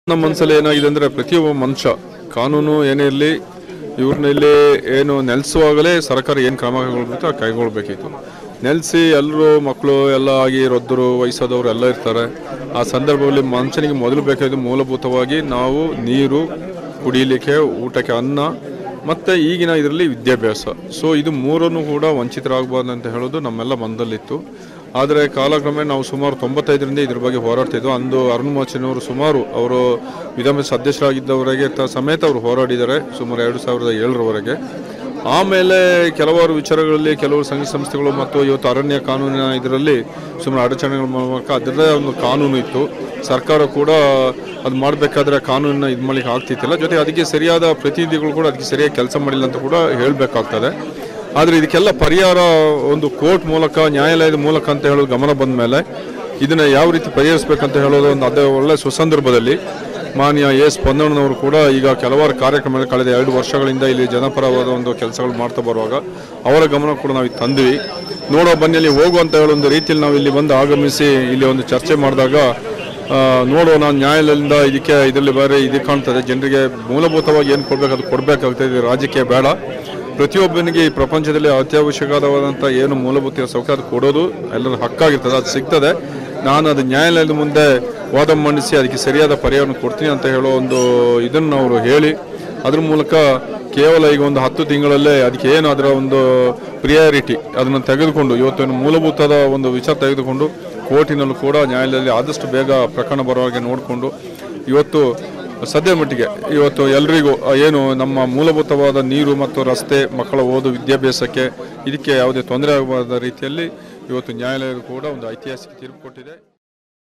ನಮ್ಮ ಮನಸ್ಸಲ್ಲಿ ಏನಾಗಿದೆ ಅಂದರೆ ಪ್ರತಿಯೊಬ್ಬ ಮನುಷ್ಯ ಕಾನೂನು ಏನೇ ಇರಲಿ ಇವ್ರನ್ನ ಇಲ್ಲಿ ಏನು ನೆಲೆಸುವಾಗಲೇ ಸರ್ಕಾರ ಏನು ಕ್ರಮ ಕೈಗೊಳ್ಬೇಕು ಆ ಕೈಗೊಳ್ಬೇಕಿತ್ತು ನೆಲೆಸಿ ಎಲ್ಲರೂ ಮಕ್ಕಳು ಎಲ್ಲ ಆಗಿ ವೃದ್ಧರು ವಯಸ್ಸಾದವರು ಎಲ್ಲ ಇರ್ತಾರೆ ಆ ಸಂದರ್ಭದಲ್ಲಿ ಮನುಷ್ಯನಿಗೆ ಮೊದಲು ಬೇಕಾಗಿದ್ದು ಮೂಲಭೂತವಾಗಿ ನಾವು ನೀರು ಕುಡಿಯಲಿಕ್ಕೆ ಊಟಕ್ಕೆ ಅನ್ನ ಮತ್ತು ಈಗಿನ ಇದರಲ್ಲಿ ವಿದ್ಯಾಭ್ಯಾಸ ಸೊ ಇದು ಮೂರನ್ನು ಕೂಡ ವಂಚಿತರಾಗಬಾರ್ದು ಅಂತ ಹೇಳೋದು ನಮ್ಮೆಲ್ಲ ಮನದಲ್ಲಿತ್ತು ಆದರೆ ಕಾಲಕ್ರಮೇಣ ನಾವು ಸುಮಾರು ತೊಂಬತ್ತೈದರಿಂದ ಇದ್ರ ಬಗ್ಗೆ ಹೋರಾಡ್ತಿದ್ವು ಅಂದು ಅರುಣ್ ಮೋಚನವರು ಸುಮಾರು ಅವರು ವಿಧಾನಸಭೆ ಸದಸ್ಯರಾಗಿದ್ದವರೆಗೆ ತ ಸಮೇತ ಅವರು ಹೋರಾಡಿದ್ದಾರೆ ಸುಮಾರು ಎರಡು ಸಾವಿರದ ಏಳರವರೆಗೆ ಆಮೇಲೆ ಕೆಲವಾರು ವಿಚಾರಗಳಲ್ಲಿ ಕೆಲವು ಸಂಘ ಸಂಸ್ಥೆಗಳು ಮತ್ತು ಇವತ್ತು ಅರಣ್ಯ ಕಾನೂನಿನ ಇದರಲ್ಲಿ ಸುಮಾರು ಅಡಚಣೆಗಳ ಮೂಲಕ ಅದರದೇ ಒಂದು ಕಾನೂನು ಇತ್ತು ಸರ್ಕಾರ ಕೂಡ ಅದು ಮಾಡಬೇಕಾದ್ರೆ ಕಾನೂನನ್ನ ಇದು ಮಾಡ್ಲಿಕ್ಕೆ ಆಗ್ತಿತ್ತಿಲ್ಲ ಜೊತೆ ಅದಕ್ಕೆ ಸರಿಯಾದ ಪ್ರತಿನಿಧಿಗಳು ಕೂಡ ಅದಕ್ಕೆ ಸರಿಯಾಗಿ ಕೆಲಸ ಮಾಡಿಲ್ಲ ಅಂತ ಕೂಡ ಹೇಳಬೇಕಾಗ್ತದೆ ಆದರೆ ಇದಕ್ಕೆಲ್ಲ ಪರಿಹಾರ ಒಂದು ಕೋರ್ಟ್ ಮೂಲಕ ನ್ಯಾಯಾಲಯದ ಮೂಲಕ ಅಂತ ಹೇಳೋದು ಗಮನ ಬಂದ ಮೇಲೆ ಇದನ್ನು ಯಾವ ರೀತಿ ಪರಿಹರಿಸಬೇಕಂತ ಹೇಳೋದು ಒಂದು ಅದೇ ಒಳ್ಳೆ ಸುಸಂದರ್ಭದಲ್ಲಿ ಮಾನ್ಯ ಎಸ್ ಪೊನ್ನಣ್ಣನವರು ಕೂಡ ಈಗ ಕೆಲವಾರು ಕಾರ್ಯಕ್ರಮಗಳು ಕಳೆದ ಎರಡು ವರ್ಷಗಳಿಂದ ಇಲ್ಲಿ ಜನಪರವಾದ ಒಂದು ಕೆಲಸಗಳು ಮಾಡ್ತಾ ಬರುವಾಗ ಅವರ ಗಮನ ಕೂಡ ನಾವು ಇದು ತಂದ್ವಿ ನೋಡೋ ಬನ್ನಿಯಲ್ಲಿ ಹೋಗು ಅಂತ ಹೇಳೋ ಒಂದು ರೀತಿಯಲ್ಲಿ ನಾವು ಇಲ್ಲಿ ಬಂದು ಆಗಮಿಸಿ ಇಲ್ಲಿ ಒಂದು ಚರ್ಚೆ ಮಾಡಿದಾಗ ಆ, ನೋಡೋಣ ನ್ಯಾಯಾಲಯದಿಂದ ಇದಕ್ಕೆ ಇದರಲ್ಲಿ ಬೇರೆ ಇದು ಕಾಣ್ತದೆ ಜನರಿಗೆ ಮೂಲಭೂತವಾಗಿ ಏನು ಕೊಡಬೇಕು ಅದು ಕೊಡಬೇಕಾಗ್ತದೆ ಇದು ರಾಜಕೀಯ ಬೇಡ ಪ್ರತಿಯೊಬ್ಬನಿಗೆ ಈ ಪ್ರಪಂಚದಲ್ಲಿ ಅತ್ಯವಶ್ಯಕವಾದಂಥ ಏನು ಮೂಲಭೂತ ಸೌಕರ್ಯ ಕೊಡೋದು ಎಲ್ಲರ ಹಕ್ಕಾಗಿರ್ತದೆ ಅದು ಸಿಗ್ತದೆ ನಾನು ಅದು ನ್ಯಾಯಾಲಯದ ಮುಂದೆ ವಾದ ಮಂಡಿಸಿ ಅದಕ್ಕೆ ಸರಿಯಾದ ಪರಿಹಾರವನ್ನು ಕೊಡ್ತೀನಿ ಅಂತ ಹೇಳೋ ಒಂದು ಇದನ್ನು ಅವರು ಹೇಳಿ ಅದ್ರ ಮೂಲಕ ಕೇವಲ ಈಗ ಒಂದು ಹತ್ತು ತಿಂಗಳಲ್ಲೇ ಅದಕ್ಕೆ ಏನು ಅದರ ಒಂದು ಪ್ರಿಯಾರಿಟಿ ಅದನ್ನು ತೆಗೆದುಕೊಂಡು ಇವತ್ತು ಏನು ಮೂಲಭೂತದ ಒಂದು ವಿಚಾರ ತೆಗೆದುಕೊಂಡು ಕೋರ್ಟಿನಲ್ಲೂ ಕೂಡ ನ್ಯಾಯಾಲಯದಲ್ಲಿ ಆದಷ್ಟು ಬೇಗ ಪ್ರಕರಣ ಬರೋ ಹಾಗೆ ನೋಡಿಕೊಂಡು ಇವತ್ತು ಸದ್ಯ ಮಟ್ಟಿಗೆ ಇವತ್ತು ಎಲ್ರಿಗೂ ಏನು ನಮ್ಮ ಮೂಲಭೂತವಾದ ನೀರು ಮತ್ತು ರಸ್ತೆ ಮಕ್ಕಳ ಓದು ವಿದ್ಯಾಭ್ಯಾಸಕ್ಕೆ ಇದಕ್ಕೆ ಯಾವುದೇ ತೊಂದರೆ ಆಗಬಾರದ ರೀತಿಯಲ್ಲಿ ಇವತ್ತು ನ್ಯಾಯಾಲಯ ಕೂಡ ಒಂದು ಐತಿಹಾಸಿಕ ತೀರ್ಪು ಕೊಟ್ಟಿದೆ